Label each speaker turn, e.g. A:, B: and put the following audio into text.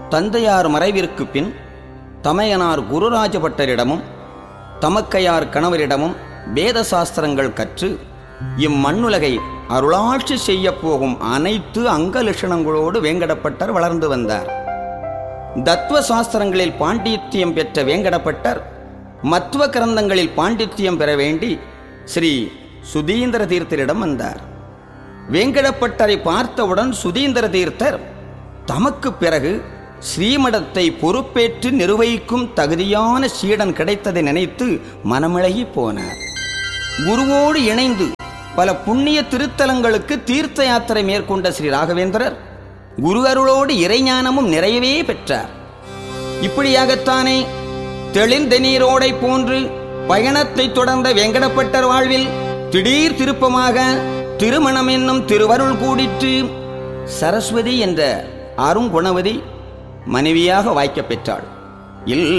A: தந்தையார் மறைவிற்கு பின் தமையனார் குருராஜபட்டரிடமும் தமக்கையார் கணவரிடமும் வேத சாஸ்திரங்கள் கற்று இம்மண்ணுலகை அருளாட்சி செய்யப் போகும் அனைத்து அங்க லட்சணங்களோடு வேங்கடப்பட்டர் வளர்ந்து வந்தார் தத்துவ சாஸ்திரங்களில் பாண்டித்யம் பெற்ற வேங்கடப்பட்டர் மத்துவ கிரந்தங்களில் பாண்டித்யம் பெற வேண்டி ஸ்ரீ சுதீந்திர தீர்த்தரிடம் வந்தார் வேங்கடப்பட்டரை பார்த்தவுடன் சுதீந்திர தீர்த்தர் தமக்கு பிறகு ஸ்ரீமடத்தை பொறுப்பேற்று நிர்வகிக்கும் தகுதியான சீடன் கிடைத்ததை நினைத்து மனமிழகி போனார் குருவோடு இணைந்து பல புண்ணிய திருத்தலங்களுக்கு தீர்த்த யாத்திரை மேற்கொண்ட ஸ்ரீ ராகவேந்திரர் குரு அருளோடு இறைஞானமும் நிறையவே பெற்றார் இப்படியாகத்தானே தெளிந்த நீரோடை போன்று பயணத்தை தொடர்ந்த வெங்கடப்பட்டர் வாழ்வில் திடீர் திருப்பமாக திருமணம் என்னும் திருவருள் கூடிற்று சரஸ்வதி என்ற அருங்குணவதி மனைவியாக வாய்க்கப் பெற்றாள் இல்